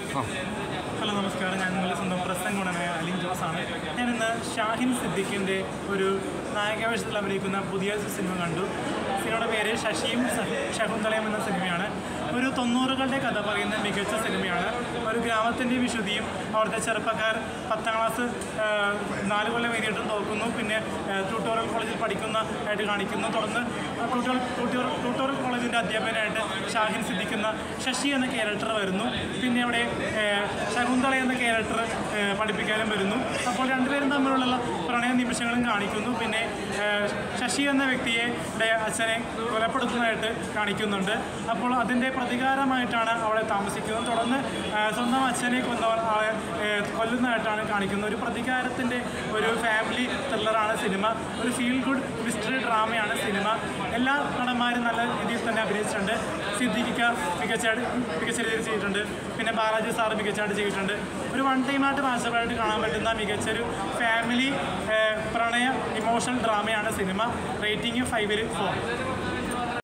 hello നമസ്കാരം ഞാൻ നിങ്ങളുടെ സ്വന്തം പ്രസംഗുണനായ അലിൻ ജോസ് ആണ് ഞാനിന്ന് ഷാഹിൻ സിദ്ദിഖിൻ്റെ ഒരു നായകാവേശത്തിൽ അഭിനയിക്കുന്ന പുതിയ സിനിമ കണ്ടു സിനിമയുടെ പേര് ശശിയും സ- ശകുന്തളയും എന്ന സിനിമയാണ് ഒരു തൊണ്ണൂറുകളുടെ കഥ പറയുന്ന മികച്ച സിനിമയാണ് ഒരു ഗ്രാമത്തിൻ്റെ വിശുദ്ധിയും അവിടുത്തെ ചെറുപ്പക്കാർ പത്താം ക്ലാസ് ആ, നാല് കൊല്ലം എഴുതിയിട്ടും തോക്കുന്നു പിന്നെ ട്യൂട്ടോറിയൽ കോളേജിൽ പഠിക്കുന്ന ആയിട്ട് കാണിക്കുന്നു തുടർന്ന് ട്യൂട്ടോറിയൽ ട്യൂട്ടോറിയൽ ട്യൂട്ടോറിയൽ കോളേജിൻ്റെ അധ്യാപകനായിട്ട് ഷാഹിൻ സിദ്ദിഖിക്കുന്ന ശശി എന്ന ക്യാരക്ടർ വരുന്നു പിന്നെ അവിടെ ഏഹ്, ശകുന്തള എന്ന ക്യാരക്ടർ ഏഹ്, പഠിപ്പിക്കാനും വരുന്നു അപ്പോൾ രണ്ടുപേരും തമ്മിലുള്ള പ്രണയ നിമിഷങ്ങളും കാണിക്കുന്നു പിന്നെ ഏഹ്, ശശി എന്ന വ്യക്തിയെ ടെ അച്ഛനെ കൊലപ്പെടുത്തുന്നതായിട്ട് കാണിക്കുന്നുണ്ട് അപ്പോൾ അതിൻ്റെ പ്രതികാരമായിട്ടാണ് അവിടെ താമസിക്കുന്നത് തുടർന്ന് ഏഹ്, സ്വന്തം അച്ഛനെ കൊന്നവർ ആളെ ഏഹ്, കൊല്ലുന്നതായിട്ടാണ് കാണിക്കുന്നത് ഒരു പ്രതികാരത്തിൻ്റെ ഒരു ഫാമിലി ത്രില്ലറാണ് സിനിമ ഒരു ഫീൽ ഗുഡ് മിസ്റ്ററി ഡ്രാമയാണ് സിനിമ എല്ലാ നടന്മാരും നല്ല രീതിയിൽ തന്നെ അഭിനയിച്ചിട്ടുണ്ട് സിദ്ദിഖിക്ക മികച്ചായിട്ട് മികച്ച രീതിയിൽ ചെയ്തിട്ടുണ്ട് പിന്നെ ബാലാജി സാറ് മികച്ചായിട്ട് ചെയ്തിട്ടുണ്ട് ഒരു വൺ ടൈമായിട്ട് വാട്സപ്പായിട്ട് കാണാൻ പറ്റുന്ന മികച്ചൊരു ഫാമിലി പ്രണയ ഇമോഷണൽ ഡ്രാമയാണ് സിനിമ റേറ്റിംഗ് ഫൈവിൽ ഫോർ